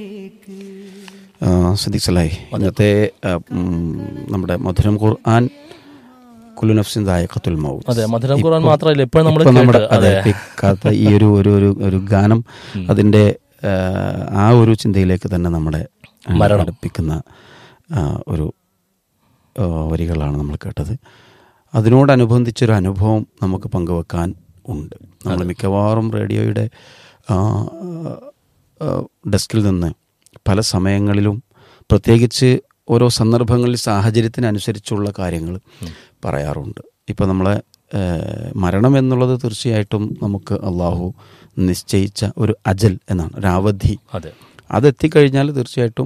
സദീഖ് സലായി ഇന്നത്തെ ആ, ഉം, നമ്മുടെ മധുരം ഖുർആൻ കുല്ലു നഫ്സിൻ ദായഖത്തുൽ മൗത്ത് അതെ മധുരം ഖുർആൻ മാത്രമല്ല ഇപ്പോഴും നമ്മൾ ഇപ്പൊ നമ്മുടെ കേട്ട് അതെ അതെ ഇക്കാലത്തെ ഈ ഒരു ഒരു ഒരു ഒരു ഗാനം അതിന്റെ ആ, ആ ഒരു ചിന്തയിലേക്ക് തന്നെ നമ്മളെ ആ, മരണം. അടുപ്പിക്കുന്ന ആ, ഒരു ആ, വരികളാണ് നമ്മൾ കേട്ടത് അതിനോടനുബന്ധിച്ചൊരു അനുഭവം നമുക്ക് പങ്കുവെക്കാൻ ഉണ്ട് നമ്മൾ മിക്കവാറും റേഡിയോയുടെ ആ, ആ, ഡെസ്കിൽ നിന്ന് പല സമയങ്ങളിലും പ്രത്യേകിച്ച് ഓരോ സന്ദർഭങ്ങളിൽ സാഹചര്യത്തിനനുസരിച്ചുള്ള കാര്യങ്ങൾ പറയാറുണ്ട് ഇപ്പം നമ്മളെ ഏഹ്, മരണം എന്നുള്ളത് തീർച്ചയായിട്ടും നമുക്ക് അള്ളാഹു നിശ്ചയിച്ച ഒരു അജൽ എന്നാണ് ഒരു അവധി അതെ അതെത്തിക്കഴിഞ്ഞാൽ തീർച്ചയായിട്ടും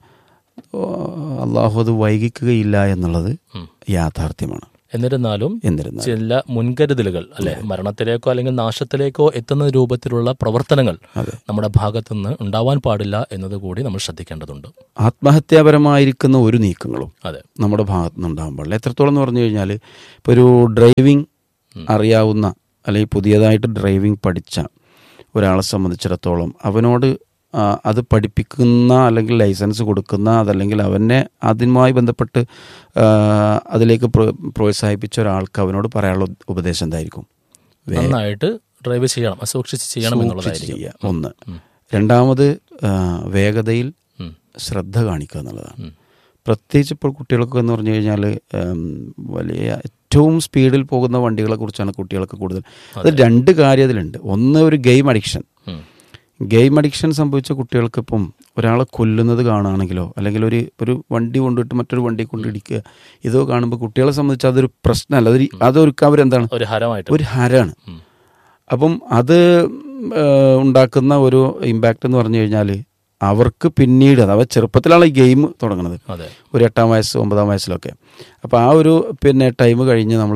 ഓ, അള്ളാഹു അത് വൈകിക്കുകയില്ല എന്നുള്ളത് ഉം. യാഥാർത്ഥ്യമാണ് എന്നിരുന്നാലും എന്നിരുന്നാൽ ചില മുൻകരുതലുകൾ അല്ലെ മരണത്തിലേക്കോ അല്ലെങ്കിൽ നാശത്തിലേക്കോ എത്തുന്ന രൂപത്തിലുള്ള പ്രവർത്തനങ്ങൾ അതെ നമ്മുടെ ഭാഗത്തു നിന്ന് ഉണ്ടാവാൻ പാടില്ല എന്നത് കൂടി നമ്മൾ ശ്രദ്ധിക്കേണ്ടതുണ്ട് ആത്മഹത്യാപരമായിരിക്കുന്ന ഒരു നീക്കങ്ങളും അതെ നമ്മുടെ ഭാഗത്തു നിന്ന് ഉണ്ടാകാൻ പാടില്ല എത്രത്തോളം എന്ന് പറഞ്ഞു കഴിഞ്ഞാൽ ഇപ്പോൾ ഒരു ഡ്രൈവിംഗ് അറിയാവുന്ന അല്ലെങ്കിൽ പുതിയതായിട്ട് ഡ്രൈവിംഗ് പഠിച്ച ഒരാളെ സംബന്ധിച്ചിടത്തോളം അവനോട് ആ, അത് പഠിപ്പിക്കുന്ന അല്ലെങ്കിൽ ലൈസൻസ് കൊടുക്കുന്ന അതല്ലെങ്കിൽ അവനെ അതുമായി ബന്ധപ്പെട്ട് ആ, അതിലേക്ക് പ്രോ- പ്രോത്സാഹിപ്പിച്ച ഒരാൾക്ക് അവനോട് പറയാനുള്ള ഉപദേശം എന്തായിരിക്കും നന്നായിട്ട് ഡ്രൈവ് ചെയ്യണം സൂക്ഷിച്ച് ചെയ്യണം സൂക്ഷിച്ച് എന്നുള്ളതായിരിക്കും ചെയ്യുക ഒന്ന് രണ്ടാമത് ആ, വേഗതയിൽ ഉം. ശ്രദ്ധ കാണിക്കുക എന്നുള്ളതാണ് പ്രത്യേകിച്ച് ഇപ്പോൾ കുട്ടികൾക്ക് എന്ന് പറഞ്ഞു കഴിഞ്ഞാൽ വലിയ ഏറ്റവും സ്പീഡിൽ പോകുന്ന വണ്ടികളെ കുറിച്ചാണ് കുട്ടികൾക്ക് കൂടുതൽ അത് രണ്ട് കാര്യം അതിലുണ്ട് ഒന്ന് ഒരു ഗെയിം അഡിക്ഷൻ ഉം. ഗെയിം അഡിക്ഷൻ സംഭവിച്ച കുട്ടികൾക്ക് ഇപ്പം ഒരാളെ കൊല്ലുന്നത് കാണുകയാണെങ്കിലോ അല്ലെങ്കിൽ ഒരു ഒരു വണ്ടി കൊണ്ടിട്ട് മറ്റൊരു വണ്ടി കൊണ്ടിടിക്കുക ഇതോ കാണുമ്പോൾ കുട്ടികളെ സംബന്ധിച്ച് അതൊരു പ്രശ്നമല്ല അതൊരു അതൊരു അവരെന്താണ് ഒരു ഹരമായിട്ട് ഒരു ഹരാണ് ഉം. അപ്പം അത് ആ, ഉണ്ടാക്കുന്ന ഒരു ഇമ്പാക്റ്റ് എന്ന് പറഞ്ഞു കഴിഞ്ഞാൽ അവർക്ക് പിന്നീട് അഥവാ ചെറുപ്പത്തിലാണ് ഈ ഗെയിം തുടങ്ങുന്നത് അതെ ഒരു എട്ടാം വയസ്സ് ഒമ്പതാം വയസ്സിലൊക്കെ അപ്പോൾ ആ ഒരു പിന്നെ ടൈം കഴിഞ്ഞ് നമ്മൾ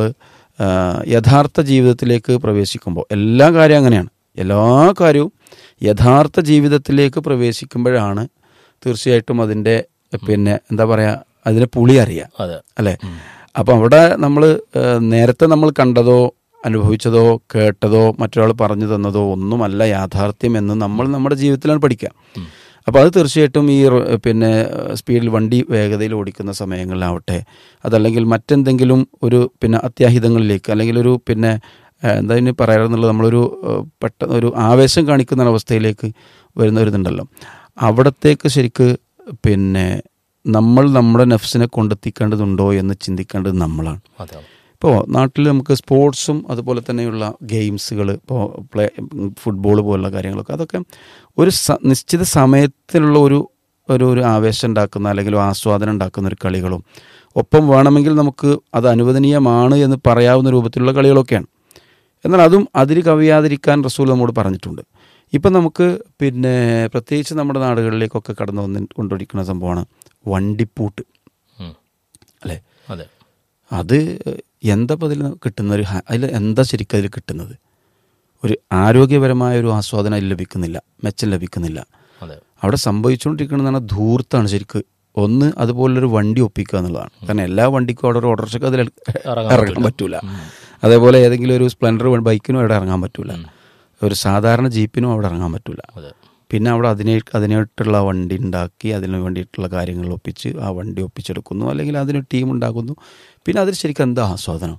യഥാർത്ഥ ജീവിതത്തിലേക്ക് പ്രവേശിക്കുമ്പോൾ എല്ലാ കാര്യം അങ്ങനെയാണ് എല്ലാ കാര്യവും യഥാർത്ഥ ജീവിതത്തിലേക്ക് പ്രവേശിക്കുമ്പോഴാണ് തീർച്ചയായിട്ടും അതിൻ്റെ പിന്നെ എന്താ പറയുക അതിനെ പുളി അറിയാം അതെ അല്ലേ അപ്പം അവിടെ നമ്മൾ നേരത്തെ നമ്മൾ കണ്ടതോ അനുഭവിച്ചതോ കേട്ടതോ മറ്റൊരാൾ പറഞ്ഞു തന്നതോ ഒന്നുമല്ല യാഥാർത്ഥ്യം എന്ന് നമ്മൾ നമ്മുടെ ജീവിതത്തിലാണ് പഠിക്കുക അപ്പോൾ അത് തീർച്ചയായിട്ടും ഈ റോ- പിന്നെ സ്പീഡിൽ വണ്ടി വേഗതയിൽ ഓടിക്കുന്ന സമയങ്ങളിലാവട്ടെ അതല്ലെങ്കിൽ മറ്റെന്തെങ്കിലും ഒരു പിന്നെ അത്യാഹിതങ്ങളിലേക്ക് അല്ലെങ്കിൽ ഒരു പിന്നെ ഏഹ്, എന്താ ഇനി പറയാറുന്നുള്ളത് നമ്മളൊരു ഏഹ്, പെട്ടെന്ന് ഒരു ആവേശം കാണിക്കുന്ന അവസ്ഥയിലേക്ക് വരുന്ന ഒരു ഇതുണ്ടല്ലോ അവിടത്തേക്ക് ശരിക്ക് പിന്നെ നമ്മൾ നമ്മുടെ നഫ്സിനെ കൊണ്ടെത്തിക്കേണ്ടതുണ്ടോ എന്ന് ചിന്തിക്കേണ്ടത് നമ്മളാണ് അതെ ഇപ്പോൾ നാട്ടിൽ നമുക്ക് സ്പോർട്സും അതുപോലെ തന്നെയുള്ള ഗെയിംസുകൾ ഇപ്പോൾ പ്ലേ ഫുട്ബോൾ പോലുള്ള കാര്യങ്ങളൊക്കെ അതൊക്കെ ഒരു സ- നിശ്ചിത സമയത്തിലുള്ള ഒരു ഒരു ഒരു ആവേശം ഉണ്ടാക്കുന്ന അല്ലെങ്കിൽ ഒരു ആസ്വാദനം ഉണ്ടാക്കുന്ന ഒരു കളികളും ഒപ്പം വേണമെങ്കിൽ നമുക്ക് അത് അനുവദനീയമാണ് എന്ന് പറയാവുന്ന രൂപത്തിലുള്ള കളികളൊക്കെയാണ് എന്നാൽ അതും അതിൽ കവിയാതിരിക്കാൻ റസൂൽ നമ്മോട് പറഞ്ഞിട്ടുണ്ട് ഇപ്പം നമുക്ക് പിന്നെ പ്രത്യേകിച്ച് നമ്മുടെ നാടുകളിലേക്കൊക്കെ കടന്നു വന്ന് കൊണ്ടിരിക്കുന്ന സംഭവമാണ് വണ്ടിപ്പൂട്ട് ഉം. അല്ലേ അതെ അത് എന്താ ഇപ്പം അതിൽ കിട്ടുന്ന ഒരു ഹ- അതിൽ എന്താ ശരിക്കും അതിൽ കിട്ടുന്നത് ഒരു ആരോഗ്യപരമായ ഒരു ആസ്വാദനം അതിൽ ലഭിക്കുന്നില്ല മെച്ചം ലഭിക്കുന്നില്ല അതെ അവിടെ സംഭവിച്ചുകൊണ്ടിരിക്കുന്നതാണ് ധൂർത്താണ് ശരിക്ക് ഒന്ന് അതുപോലൊരു വണ്ടി ഒപ്പിക്കുക എന്നുള്ളതാണ് കാരണം എല്ലാ വണ്ടിക്കും അവിടെ ഒരു ഓട്ടോറിക്ഷയ്ക്ക് അതിൽ ഇറങ്ങാൻ ഇറങ്ങാൻ പറ്റൂല അതേപോലെ ഏതെങ്കിലും ഒരു സ്പ്ലെൻഡർ ബൈക്കിനും അവിടെ ഇറങ്ങാൻ പറ്റൂല ഒരു സാധാരണ ജീപ്പിനും അവിടെ ഇറങ്ങാൻ പറ്റൂല അതെ പിന്നെ അവിടെ അതിനെ അതിനായിട്ടുള്ള വണ്ടി ഉണ്ടാക്കി അതിന് വേണ്ടിയിട്ടുള്ള കാര്യങ്ങൾ ഒപ്പിച്ച് ആ വണ്ടി ഒപ്പിച്ചെടുക്കുന്നു അല്ലെങ്കിൽ അതിന് ടീം ഉണ്ടാക്കുന്നു പിന്നെ അതിൽ ശരിക്കും എന്താ ആസ്വാദനം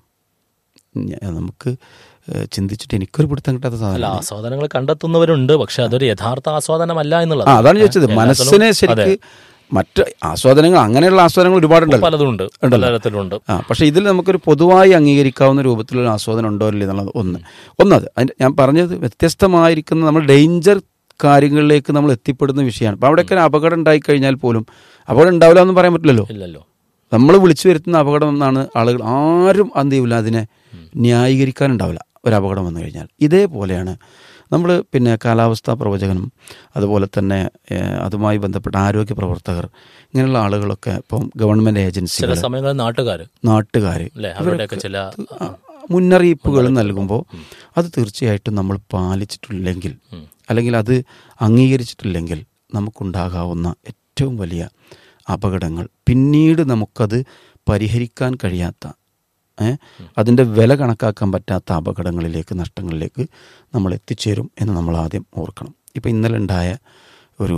ഞ- നമുക്ക് ഏഹ്, ചിന്തിച്ചിട്ട് എനിക്കൊരു പിടുത്തം കിട്ടാത്ത അല്ല സാധനം ആസ്വാദനങ്ങൾ കണ്ടെത്തുന്നവരുണ്ട് പക്ഷെ അതൊരു യഥാർത്ഥ ആസ്വാദനമല്ല എന്നുള്ളത് ആ അതാണ് ചോദിച്ചത് എല്ലാത്തിലും- മനസ്സിനെ ശരിക്ക് മറ്റ് ആസ്വാദനങ്ങൾ അങ്ങനെയുള്ള ആസ്വാദനങ്ങൾ ഒരുപാടുണ്ടല്ലോ പലതുണ്ട് പലതരത്തിലുണ്ട് ആ പക്ഷേ ഇതിൽ നമുക്കൊരു പൊതുവായി അംഗീകരിക്കാവുന്ന രൂപത്തിലുള്ള ആസ്വാദനം ഉണ്ടോ ഇല്ല എന്നുള്ളത് ഒന്ന് ഒന്നത് അതിൻ്റെ ഞാൻ പറഞ്ഞത് വ്യത്യസ്തമായിരിക്കുന്ന നമ്മൾ ഡേഞ്ചർ കാര്യങ്ങളിലേക്ക് നമ്മൾ എത്തിപ്പെടുന്ന വിഷയമാണ് അപ്പോൾ അവിടെയൊക്കെ ഒരു അപകടം ഉണ്ടായിക്കഴിഞ്ഞാൽ പോലും അപകടം ഉണ്ടാവില്ല എന്ന് പറയാൻ പറ്റില്ലല്ലോ ഇല്ലല്ലോ നമ്മൾ വിളിച്ചു വരുത്തുന്ന അപകടം എന്നാണ് ആളുകൾ ആരും എന്ത് ചെയ്യില്ല അതിനെ ന്യായീകരിക്കാനുണ്ടാവില്ല ഒരു അപകടം വന്നു കഴിഞ്ഞാൽ ഇതേപോലെയാണ് നമ്മൾ പിന്നെ കാലാവസ്ഥാ പ്രവചകനും അതുപോലെ തന്നെ ഏഹ്, അതുമായി ബന്ധപ്പെട്ട ആരോഗ്യ പ്രവർത്തകർ ഇങ്ങനെയുള്ള ആളുകളൊക്കെ ഇപ്പം ഗവൺമെൻറ് ചില ഏജൻസികൾ സമയങ്ങളിൽ നാട്ടുകാർ നാട്ടുകാർ അല്ലെ അവരുടെയൊക്കെ ചില ആ, മുന്നറിയിപ്പുകൾ നൽകുമ്പോൾ അത് തീർച്ചയായിട്ടും നമ്മൾ പാലിച്ചിട്ടില്ലെങ്കിൽ അല്ലെങ്കിൽ അത് അംഗീകരിച്ചിട്ടില്ലെങ്കിൽ നമുക്കുണ്ടാകാവുന്ന ഏറ്റവും വലിയ അപകടങ്ങൾ പിന്നീട് നമുക്കത് പരിഹരിക്കാൻ കഴിയാത്ത ഏ, അതിൻ്റെ വില കണക്കാക്കാൻ പറ്റാത്ത അപകടങ്ങളിലേക്ക് നഷ്ടങ്ങളിലേക്ക് നമ്മൾ എത്തിച്ചേരും എന്ന് നമ്മൾ ആദ്യം ഓർക്കണം ഇപ്പം ഇന്നലെ ഉണ്ടായ ഒരു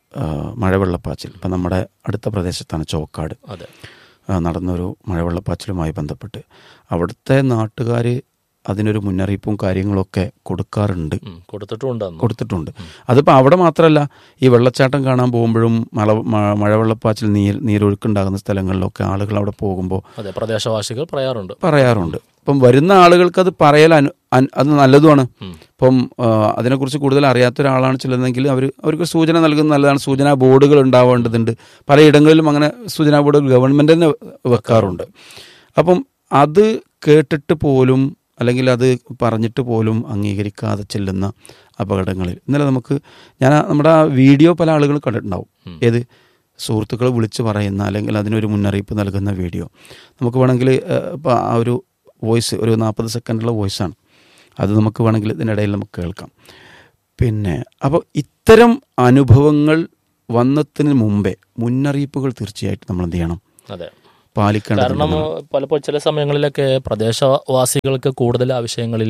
ആ, മഴവെള്ളപ്പാച്ചിൽ ഇപ്പം നമ്മുടെ അടുത്ത പ്രദേശത്താണ് ചോക്കാട് അതെ ആ, നടന്നൊരു മഴവെള്ളപ്പാച്ചിലുമായി ബന്ധപ്പെട്ട് അവിടുത്തെ നാട്ടുകാർ അതിനൊരു മുന്നറിയിപ്പും കാര്യങ്ങളൊക്കെ കൊടുക്കാറുണ്ട് ഉം, കൊടുത്തിട്ടുമുണ്ട് അന്ന് കൊടുത്തിട്ടുണ്ട് അതിപ്പോൾ അവിടെ മാത്രമല്ല ഈ വെള്ളച്ചാട്ടം കാണാൻ പോകുമ്പോഴും മഴ മ- മഴവെള്ളപ്പാച്ചിൽ നീർ നീരൊഴുക്കുണ്ടാകുന്ന സ്ഥലങ്ങളിലൊക്കെ ആളുകൾ അവിടെ പോകുമ്പോൾ അതെ പ്രദേശവാസികൾ പറയാറുണ്ട് പറയാറുണ്ട് ഇപ്പം വരുന്ന ആളുകൾക്ക് അത് പറയൽ അനു അൻ- അത് നല്ലതുമാണ് ഇപ്പം ആ, അതിനെക്കുറിച്ച് കൂടുതൽ അറിയാത്ത ഒരാളാണ് ചെല്ലുന്നതെങ്കിൽ അവർ അവർക്ക് സൂചന നൽകുന്നത് നല്ലതാണ് സൂചനാ ബോർഡുകൾ ഉണ്ടാവേണ്ടതുണ്ട് പലയിടങ്ങളിലും അങ്ങനെ സൂചനാ ബോർഡുകൾ ഗവൺമെൻറ് തന്നെ വെക്കാറുണ്ട് അപ്പം അത് കേട്ടിട്ട് പോലും അല്ലെങ്കിൽ അത് പറഞ്ഞിട്ട് പോലും അംഗീകരിക്കാതെ ചെല്ലുന്ന അപകടങ്ങളിൽ ഇന്നലെ നമുക്ക് ഞാൻ ആ- നമ്മുടെ ആ വീഡിയോ പല ആളുകളും കണ്ടിട്ടുണ്ടാവും ഏത് സുഹൃത്തുക്കൾ വിളിച്ച് പറയുന്ന അല്ലെങ്കിൽ അതിനൊരു മുന്നറിയിപ്പ് നൽകുന്ന വീഡിയോ നമുക്ക് വേണമെങ്കിൽ ഇപ്പോൾ ആ ഒരു വോയിസ് ഒരു നാൽപ്പത് സെക്കൻഡുള്ള വോയിസാണ് അത് നമുക്ക് വേണമെങ്കിൽ ഇതിനിടയിൽ നമുക്ക് കേൾക്കാം പിന്നെ അപ്പോൾ ഇത്തരം അനുഭവങ്ങൾ വന്നതിന് മുമ്പേ മുന്നറിയിപ്പുകൾ തീർച്ചയായിട്ടും നമ്മൾ എന്ത് ചെയ്യണം അതെ പാലിക്കേണ്ടത് കാരണം പലപ്പോൾ ചില സമയങ്ങളിലൊക്കെ പ്രദേശവാസികൾക്ക് കൂടുതൽ ആ വിഷയങ്ങളിൽ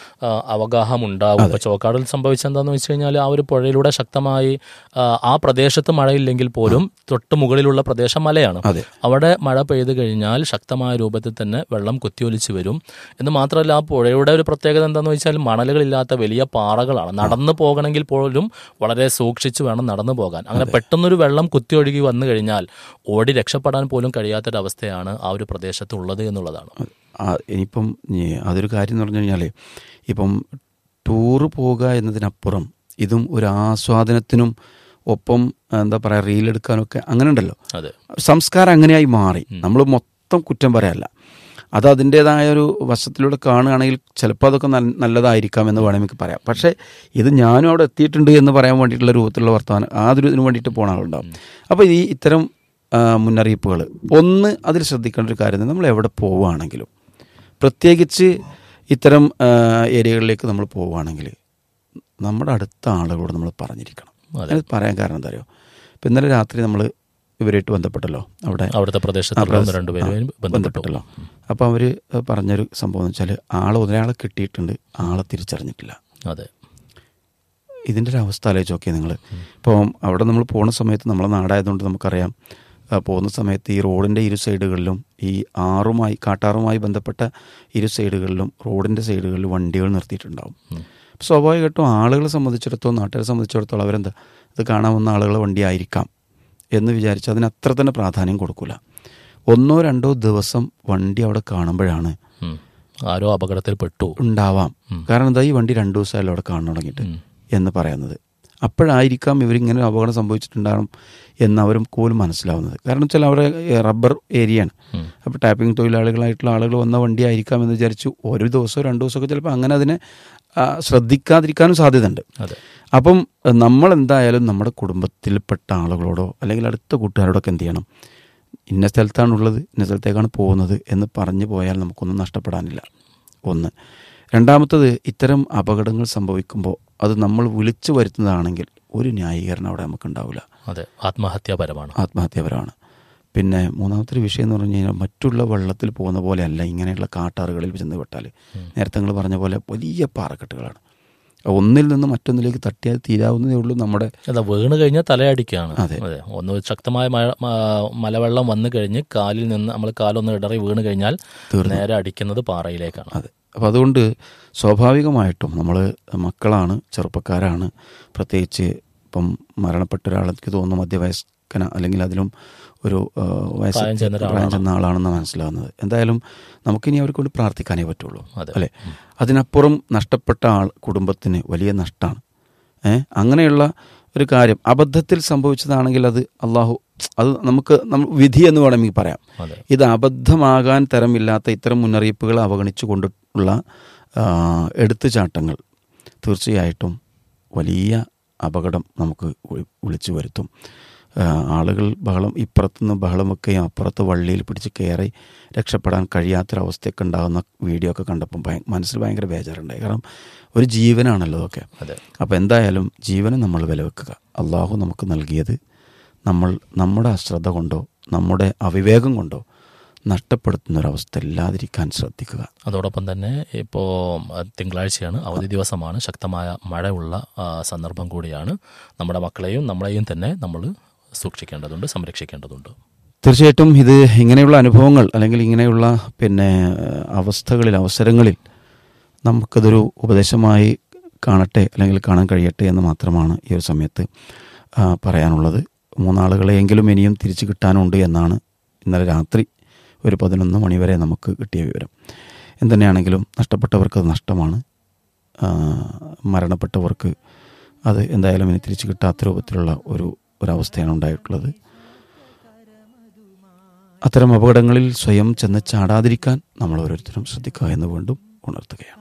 അവഗാഹം ഉണ്ടാവും ഇപ്പോൾ ചോക്കാടിൽ സംഭവിച്ചെന്താന്ന് വെച്ച് കഴിഞ്ഞാൽ ആ ഒരു പുഴയിലൂടെ ശക്തമായി ആ, ആ പ്രദേശത്ത് മഴയില്ലെങ്കിൽ പോലും തൊട്ട് മുകളിലുള്ള പ്രദേശം മലയാണ് അതെ അവിടെ മഴ പെയ്തു കഴിഞ്ഞാൽ ശക്തമായ രൂപത്തിൽ തന്നെ വെള്ളം കുത്തിയൊലിച്ച് വരും എന്ന് മാത്രമല്ല ആ പുഴയുടെ ഒരു പ്രത്യേകത എന്താണെന്ന് വെച്ചാൽ മണലുകളില്ലാത്ത വലിയ പാറകളാണ് നടന്നു പോകണമെങ്കിൽ പോലും വളരെ സൂക്ഷിച്ച് വേണം നടന്നു പോകാൻ അങ്ങനെ പെട്ടെന്നൊരു വെള്ളം കുത്തിയൊഴുകി വന്നു കഴിഞ്ഞാൽ ഓടി രക്ഷപ്പെടാൻ പോലും കഴിയാത്തൊരവസ്ഥയാണ് ആ ഒരു പ്രദേശത്ത് ഉള്ളത് എന്നുള്ളതാണ് ആ, ഇനിയിപ്പം ഈ അതൊരു കാര്യം എന്ന് പറഞ്ഞു കഴിഞ്ഞാൽ ഇപ്പം ടൂറ് പോകുക എന്നതിനപ്പുറം ഇതും ഒരു ആസ്വാദനത്തിനും ഒപ്പം എന്താ പറയുക റീലെടുക്കാനൊക്കെ അങ്ങനെ ഉണ്ടല്ലോ അതെ സംസ്കാരം അങ്ങനെയായി മാറി നമ്മൾ മൊത്തം കുറ്റം പറയല്ല അത് അതിൻ്റെതായ ഒരു വശത്തിലൂടെ കാണുകയാണെങ്കിൽ ചിലപ്പോൾ അതൊക്കെ നല്ല- നല്ലതായിരിക്കാം എന്ന് വേണമെങ്കിൽ നമുക്ക് പറയാം പക്ഷേ ഇത് ഞാനും അവിടെ എത്തിയിട്ടുണ്ട് എന്ന് പറയാൻ വേണ്ടിയിട്ടുള്ള രൂപത്തിലുള്ള വർത്തമാനം ആ ഒരു ഇതിന് വേണ്ടിയിട്ട് പോണ ആളുണ്ടാവും അപ്പോൾ ഈ ഇത്തരം മുന്നറിയിപ്പുകൾ ഒന്ന് അതിൽ ശ്രദ്ധിക്കേണ്ട ഒരു കാര്യം നമ്മൾ എവിടെ പോവുകയാണെങ്കിലും പ്രത്യേകിച്ച് ഇത്തരം ആ, ഏരിയകളിലേക്ക് നമ്മൾ പോവുകയാണെങ്കിൽ നമ്മുടെ അടുത്ത ആളുകളോട് നമ്മൾ പറഞ്ഞിരിക്കണം അതെ. അത് പറയാൻ കാരണം എന്താ അറിയോ ഇപ്പം ഇന്നലെ രാത്രി നമ്മൾ ഇവരായിട്ട് ബന്ധപ്പെട്ടല്ലോ അവിടെ അവിടുത്തെ പ്രദേശത്തുള്ള ഒന്ന് രണ്ടുപേരും ബന്ധപ്പെട്ടു ബന്ധപ്പെട്ടല്ലോ അപ്പോൾ അവർ പറഞ്ഞൊരു സംഭവം എന്ന് വെച്ചാൽ ആളെ ഒരാളെ കിട്ടിയിട്ടുണ്ട് ആളെ തിരിച്ചറിഞ്ഞിട്ടില്ല അതെ ഇതിൻ്റെ ഒരു അവസ്ഥ ആലോചിച്ച് നോക്കിയാൽ നിങ്ങൾ ഇപ്പം അവിടെ നമ്മൾ പോകുന്ന സമയത്ത് നമ്മളെ നാടായതുകൊണ്ട് നമുക്കറിയാം ആ, പോകുന്ന സമയത്ത് ഈ റോഡിൻ്റെ ഇരു സൈഡുകളിലും ഈ ആറുമായി കാട്ടാറുമായി ബന്ധപ്പെട്ട ഇരു സൈഡുകളിലും റോഡിൻ്റെ സൈഡുകളിൽ വണ്ടികൾ നിർത്തിയിട്ടുണ്ടാവും അപ്പോൾ സ്വാഭാവികമായിട്ടും ആളുകളെ സംബന്ധിച്ചിടത്തോളം നാട്ടുകാരെ സംബന്ധിച്ചിടത്തോളം അവരെന്താ ഇത് കാണാൻ വന്ന ആളുകളെ വണ്ടി ആയിരിക്കാം എന്ന് വിചാരിച്ച് അതിന് അത്ര തന്നെ പ്രാധാന്യം കൊടുക്കില്ല ഒന്നോ രണ്ടോ ദിവസം വണ്ടി അവിടെ കാണുമ്പോഴാണ് ഉം. ആരോ അപകടത്തിൽ പെട്ടു ഉണ്ടാവാം കാരണം എന്താ ഈ വണ്ടി രണ്ടു ദിവസമായാലും അവിടെ കാണാൻ തുടങ്ങിയിട്ട് എന്ന് പറയുന്നത് അപ്പോഴായിരിക്കാം ഇവരിങ്ങനെ ഒരു അപകടം സംഭവിച്ചിട്ടുണ്ടാകും എന്ന് അവരും പോലും മനസ്സിലാവുന്നത് കാരണം വെച്ചാൽ അവിടെ റബ്ബർ ഏരിയയാണ് അപ്പോൾ ടാപ്പിംഗ് തൊഴിലാളികളായിട്ടുള്ള ആളുകൾ വന്ന വണ്ടി ആയിരിക്കാം എന്ന് വിചാരിച്ചു ഒരു ദിവസമോ രണ്ടു ദിവസമൊക്കെ ചിലപ്പോൾ അങ്ങനെ അതിനെ ആ, ശ്രദ്ധിക്കാതിരിക്കാനും സാധ്യതയുണ്ട് അതെ അപ്പം എഹ്, നമ്മൾ എന്തായാലും നമ്മുടെ കുടുംബത്തിൽപ്പെട്ട ആളുകളോടോ അല്ലെങ്കിൽ അടുത്ത കൂട്ടുകാരോടൊക്കെ എന്ത് ചെയ്യണം ഇന്ന സ്ഥലത്താണുള്ളത് ഇന്ന സ്ഥലത്തേക്കാണ് പോകുന്നത് എന്ന് പറഞ്ഞു പോയാൽ നമുക്കൊന്നും നഷ്ടപ്പെടാനില്ല ഒന്ന് രണ്ടാമത്തത് ഇത്തരം അപകടങ്ങൾ സംഭവിക്കുമ്പോൾ അത് നമ്മൾ വിളിച്ചു വരുത്തുന്നതാണെങ്കിൽ ഒരു ന്യായീകരണം അവിടെ നമുക്കുണ്ടാവില്ല അതെ ആത്മഹത്യാപരമാണ് ആത്മഹത്യാപരമാണ് പിന്നെ മൂന്നാമത്തെ ഒരു വിഷയം എന്ന് പറഞ്ഞു കഴിഞ്ഞാൽ മറ്റുള്ള വെള്ളത്തിൽ പോകുന്ന പോലെയല്ല ഇങ്ങനെയുള്ള കാട്ടാറുകളിൽ ചെന്ന് വിട്ടാൽ നേരത്തെ നിങ്ങൾ പറഞ്ഞ പോലെ വലിയ പാറക്കെട്ടുകളാണ് ഒന്നിൽ നിന്ന് മറ്റൊന്നിലേക്ക് തട്ടിയാൽ തീരാവുന്നതേ ഉള്ളൂ നമ്മുടെ അതാ വീണ് കഴിഞ്ഞാൽ തലയടിക്കുകയാണ് അതെ. അതെ ഒന്ന് ശക്തമായ മഴ മ- മലവെള്ളം വന്നു കഴിഞ്ഞ് കാലിൽ നിന്ന് നമ്മൾ കാലൊന്ന് ഇടറി വീണ് കഴിഞ്ഞാൽ നേരെ അടിക്കുന്നത് പാറയിലേക്കാണ് അതെ അപ്പം അതുകൊണ്ട് സ്വാഭാവികമായിട്ടും നമ്മൾ മക്കളാണ് ചെറുപ്പക്കാരാണ് പ്രത്യേകിച്ച് ഇപ്പം മരണപ്പെട്ട ഒരാൾ എനിക്ക് തോന്നുന്നു മധ്യവയസ്കന അല്ലെങ്കിൽ അതിലും ഒരു ആ, വയസ്സ് പ്രായം ചെന്ന പ്രായം ചെന്ന ആളാണെന്ന് മനസ്സിലാവുന്നത് എന്തായാലും നമുക്കിനി അവർക്ക് വേണ്ടി പ്രാർത്ഥിക്കാനേ പറ്റുള്ളൂ അതെ. അല്ലേ അതിനപ്പുറം നഷ്ടപ്പെട്ട ആൾ കുടുംബത്തിന് വലിയ നഷ്ടമാണ് ഏ അങ്ങനെയുള്ള ഒരു കാര്യം അബദ്ധത്തിൽ സംഭവിച്ചതാണെങ്കിൽ അത് അള്ളാഹു അത് നമുക്ക് നമ്മൾ വിധി എന്ന് വേണമെങ്കിൽ പറയാം അതെ ഇത് അബദ്ധമാകാൻ തരമില്ലാത്ത ഇത്തരം മുന്നറിയിപ്പുകൾ അവഗണിച്ചു കൊണ്ടുള്ള ആ, എടുത്തുചാട്ടങ്ങൾ തീർച്ചയായിട്ടും വലിയ അപകടം നമുക്ക് വി- വിളിച്ചു വരുത്തും ആ, ആളുകൾ ബഹളം ഇപ്പുറത്തുനിന്ന് ബഹളം വെക്കുകയും അപ്പുറത്ത് വള്ളിയിൽ പിടിച്ച് കയറി രക്ഷപ്പെടാൻ കഴിയാത്തൊരവസ്ഥയൊക്കെ ഉണ്ടാകുന്ന വീഡിയോ ഒക്കെ കണ്ടപ്പം ഭയ മനസ്സിൽ ഭയങ്കര ബേജാറുണ്ടായി കാരണം ഒരു ജീവനാണല്ലോ അതൊക്കെ അതെ അപ്പോൾ എന്തായാലും ജീവനെ നമ്മൾ വിലവെക്കുക അള്ളാഹു നമുക്ക് നൽകിയത് നമ്മൾ നമ്മുടെ അശ്രദ്ധ കൊണ്ടോ നമ്മുടെ അവിവേകം കൊണ്ടോ നഷ്ടപ്പെടുത്തുന്ന ഒരവസ്ഥ ഇല്ലാതിരിക്കാൻ ശ്രദ്ധിക്കുക അതോടൊപ്പം തന്നെ ഇപ്പോൾ തിങ്കളാഴ്ചയാണ് അവധി ദിവസമാണ് ശക്തമായ മഴയുള്ള ആ, സന്ദർഭം കൂടിയാണ് നമ്മുടെ മക്കളെയും നമ്മളെയും തന്നെ നമ്മൾ സൂക്ഷിക്കേണ്ടതുണ്ട് സംരക്ഷിക്കേണ്ടതുണ്ട് തീർച്ചയായിട്ടും ഇത് ഇങ്ങനെയുള്ള അനുഭവങ്ങൾ അല്ലെങ്കിൽ ഇങ്ങനെയുള്ള പിന്നെ ഏഹ്, അവസ്ഥകളിൽ അവസരങ്ങളിൽ നമുക്കതൊരു ഉപദേശമായി കാണട്ടെ അല്ലെങ്കിൽ കാണാൻ കഴിയട്ടെ എന്ന് മാത്രമാണ് ഈ ഒരു സമയത്ത് ആ, പറയാനുള്ളത് മൂന്നാളുകളെയെങ്കിലും ഇനിയും തിരിച്ചു കിട്ടാനുണ്ട് എന്നാണ് ഇന്നലെ രാത്രി ഒരു പതിനൊന്ന് മണിവരെ നമുക്ക് കിട്ടിയ വിവരം എന്തുതന്നെയാണെങ്കിലും നഷ്ടപ്പെട്ടവർക്ക് അത് നഷ്ടമാണ് ആ, മരണപ്പെട്ടവർക്ക് അത് എന്തായാലും ഇനി തിരിച്ചു കിട്ടാത്ത രൂപത്തിലുള്ള ഒരു ഒരവസ്ഥയാണ് ഉണ്ടായിട്ടുള്ളത് അത്തരം അപകടങ്ങളിൽ സ്വയം ചെന്ന് ചാടാതിരിക്കാൻ നമ്മൾ ഓരോരുത്തരും ശ്രദ്ധിക്കുക എന്ന് വീണ്ടും ഉണർത്തുകയാണ്